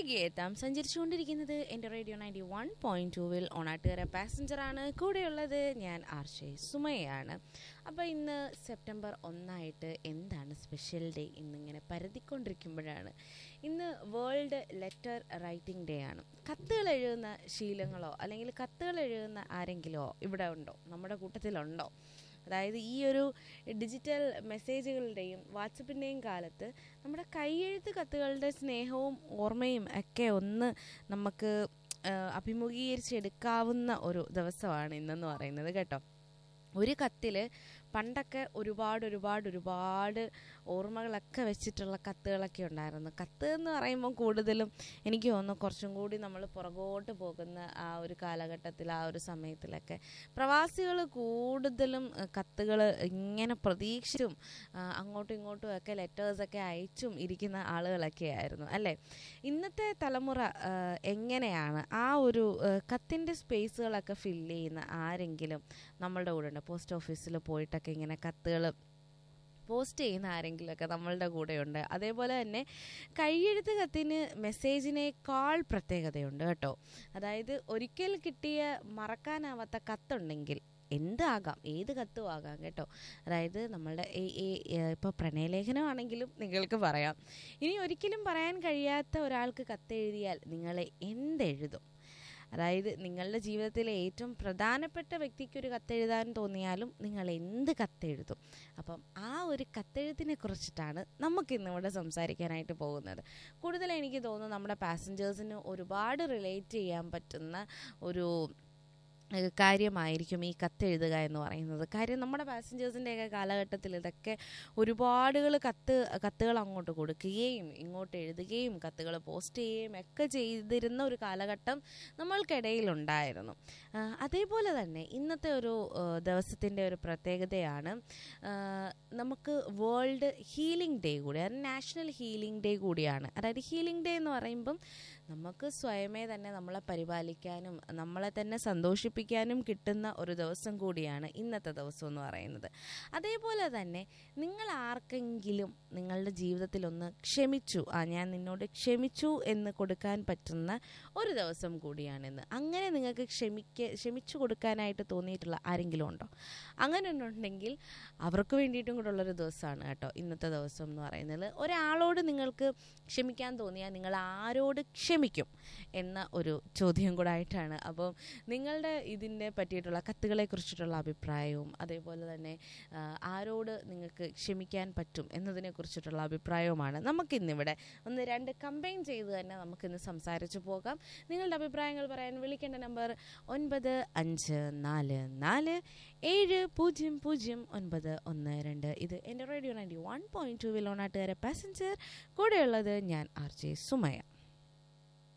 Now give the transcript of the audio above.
തിരികെ എത്താം സഞ്ചരിച്ചുകൊണ്ടിരിക്കുന്നത് എൻ്റെ റേഡിയോ നയൻറ്റി വൺ പോയിൻറ്റ് ടൂവിൽ ഓണാട്ടുകര പാസഞ്ചറാണ് കൂടെയുള്ളത് ഞാൻ ആർഷെ സുമയാണ് അപ്പോൾ ഇന്ന് സെപ്റ്റംബർ ഒന്നായിട്ട് എന്താണ് സ്പെഷ്യൽ ഡേ ഇന്നിങ്ങനെ പരതിക്കൊണ്ടിരിക്കുമ്പോഴാണ് ഇന്ന് വേൾഡ് ലെറ്റർ റൈറ്റിംഗ് ഡേ ആണ് കത്തുകൾ എഴുതുന്ന ശീലങ്ങളോ അല്ലെങ്കിൽ കത്തുകൾ എഴുതുന്ന ആരെങ്കിലോ ഇവിടെ ഉണ്ടോ നമ്മുടെ കൂട്ടത്തിലുണ്ടോ അതായത് ഈ ഒരു ഡിജിറ്റൽ മെസ്സേജുകളുടെയും വാട്സപ്പിൻ്റെയും കാലത്ത് നമ്മുടെ കൈയെഴുത്ത് കത്തുകളുടെ സ്നേഹവും ഓർമ്മയും ഒക്കെ ഒന്ന് നമുക്ക് ആ, അഭിമുഖീകരിച്ചെടുക്കാവുന്ന ഒരു ദിവസമാണ് ഇന്നെന്ന് പറയുന്നത് കേട്ടോ ഒരു കത്തിൽ പണ്ടൊക്കെ ഒരുപാട് ഒരുപാട് ഒരുപാട് ഓർമ്മകളൊക്കെ വെച്ചിട്ടുള്ള കത്തുകളൊക്കെ ഉണ്ടായിരുന്നു കത്ത് എന്ന് പറയുമ്പോൾ കൂടുതലും എനിക്ക് തോന്നുന്നു കുറച്ചും കൂടി നമ്മൾ പുറകോട്ട് പോകുന്ന ആ ഒരു കാലഘട്ടത്തിൽ ആ ഒരു സമയത്തിലൊക്കെ പ്രവാസികൾ കൂടുതലും കത്തുകൾ ഇങ്ങനെ പ്രതീക്ഷിച്ചും ആ, അങ്ങോട്ടും ഇങ്ങോട്ടും ഒക്കെ ലെറ്റേഴ്സൊക്കെ അയച്ചും ഇരിക്കുന്ന ആളുകളൊക്കെ ആയിരുന്നു അല്ലേ ഇന്നത്തെ തലമുറ ആ, എങ്ങനെയാണ് ആ ഒരു കത്തിൻ്റെ സ്പേസുകളൊക്കെ ഫില്ല് ചെയ്യുന്ന ആരെങ്കിലും നമ്മളുടെ കൂടെ ഉണ്ട് പോസ്റ്റ് ഓഫീസിൽ പോയിട്ടൊക്കെ ഇങ്ങനെ കത്തുകൾ പോസ്റ്റ് ചെയ്യുന്ന ആരെങ്കിലുമൊക്കെ നമ്മളുടെ കൂടെയുണ്ട് അതേപോലെ തന്നെ കൈയെഴുത്ത് കത്തിന് മെസ്സേജിനേക്കാൾ പ്രത്യേകതയുണ്ട് കേട്ടോ അതായത് ഒരിക്കൽ കിട്ടിയ മറക്കാനാവാത്ത കത്തുണ്ടെങ്കിൽ എന്താകാം ഏത് കത്തും ആകാം കേട്ടോ അതായത് നമ്മളുടെ ഇപ്പോൾ പ്രണയലേഖനമാണെങ്കിലും നിങ്ങൾക്ക് പറയാം ഇനി ഒരിക്കലും പറയാൻ കഴിയാത്ത ഒരാൾക്ക് കത്തെഴുതിയാൽ നിങ്ങളെ എന്തെഴുതും അതായത് നിങ്ങളുടെ ജീവിതത്തിലെ ഏറ്റവും പ്രധാനപ്പെട്ട വ്യക്തിക്ക് ഒരു കത്തെഴുതാൻ തോന്നിയാലും നിങ്ങൾ എന്ത് കത്തെഴുതും അപ്പം ആ ഒരു കത്തെഴുത്തിനെ കുറിച്ചിട്ടാണ് നമുക്ക് ഇന്നിവിടെ സംസാരിക്കാനായിട്ട് പോകുന്നത് കൂടുതൽ എനിക്ക് തോന്നുന്നു നമ്മുടെ പാസഞ്ചേഴ്സിന് ഒരുപാട് റിലേറ്റ് ചെയ്യാൻ പറ്റുന്ന ഒരു ഏഹ് കാര്യമായിരിക്കും ഈ കത്തെഴുതുക എന്ന് പറയുന്നത് കാര്യം നമ്മുടെ പാസഞ്ചേഴ്സിൻ്റെയൊക്കെ കാലഘട്ടത്തിൽ ഇതൊക്കെ ഒരുപാടുകൾ കത്ത് കത്തുകൾ അങ്ങോട്ട് കൊടുക്കുകയും ഇങ്ങോട്ട് എഴുതുകയും കത്തുകൾ പോസ്റ്റ് ചെയ്യുകയും ഒക്കെ ചെയ്തിരുന്ന ഒരു കാലഘട്ടം നമ്മൾക്കിടയിലുണ്ടായിരുന്നു ആ, അതേപോലെ തന്നെ ഇന്നത്തെ ഒരു ദിവസത്തിൻ്റെ ഒരു പ്രത്യേകതയാണ് ആ, നമുക്ക് വേൾഡ് ഹീലിംഗ് ഡേ കൂടി അത് നാഷണൽ ഹീലിംഗ് ഡേ കൂടിയാണ് അതായത് ഹീലിംഗ് ഡേ എന്ന് പറയുമ്പം നമുക്ക് സ്വയമേ തന്നെ നമ്മളെ പരിപാലിക്കാനും നമ്മളെ തന്നെ സന്തോഷിപ്പിക്കാനും കിട്ടുന്ന ഒരു ദിവസം കൂടിയാണ് ഇന്നത്തെ ദിവസം എന്ന് പറയുന്നത് അതേപോലെ തന്നെ നിങ്ങൾ ആർക്കെങ്കിലും നിങ്ങളുടെ ജീവിതത്തിൽ ഒന്ന് ക്ഷമിച്ചു ആ ഞാൻ നിന്നോട് ക്ഷമിച്ചു എന്ന് കൊടുക്കാൻ പറ്റുന്ന ഒരു ദിവസം കൂടിയാണിന്ന് അങ്ങനെ നിങ്ങൾക്ക് ക്ഷമിക്ക ക്ഷമിച്ചു കൊടുക്കാനായിട്ട് തോന്നിയിട്ടുള്ള ആരെങ്കിലും ഉണ്ടോ അങ്ങനെ ഉണ്ടെങ്കിൽ അവർക്ക് വേണ്ടിയിട്ടും കൂടെ ഉള്ളൊരു ദിവസമാണ് കേട്ടോ ഇന്നത്തെ ദിവസം എന്ന് പറയുന്നത് ഒരാളോട് നിങ്ങൾക്ക് ക്ഷമിക്കാൻ തോന്നിയാൽ നിങ്ങൾ ആരോട് ക്ഷമിക്കും എന്ന ഒരു ചോദ്യം കൂടെ ആയിട്ടാണ് അപ്പം നിങ്ങളുടെ ഇതിനെ പറ്റിയിട്ടുള്ള കത്തുകളെ കുറിച്ചിട്ടുള്ള അഭിപ്രായവും അതേപോലെ തന്നെ ആ, ആരോട് നിങ്ങൾക്ക് ക്ഷമിക്കാൻ പറ്റും എന്നതിനെ കുറിച്ചിട്ടുള്ള അഭിപ്രായവുമാണ് നമുക്കിന്നിവിടെ ഒന്ന് രണ്ട് കമ്പൈൻ ചെയ്ത് തന്നെ നമുക്കിന്ന് സംസാരിച്ചു പോകാം നിങ്ങളുടെ അഭിപ്രായങ്ങൾ പറയാൻ വിളിക്കേണ്ട നമ്പർ ഒൻപത് അഞ്ച് നാല് നാല് ഏഴ് പൂജ്യം പൂജ്യം ഒൻപത് ഒന്ന് രണ്ട് ഇത് എൻ്റെ radio ninety one point two വിലോണാട്ടുകാരെ പാസഞ്ചർ കൂടെയുള്ളത് ഞാൻ ആർ ജെ സുമയ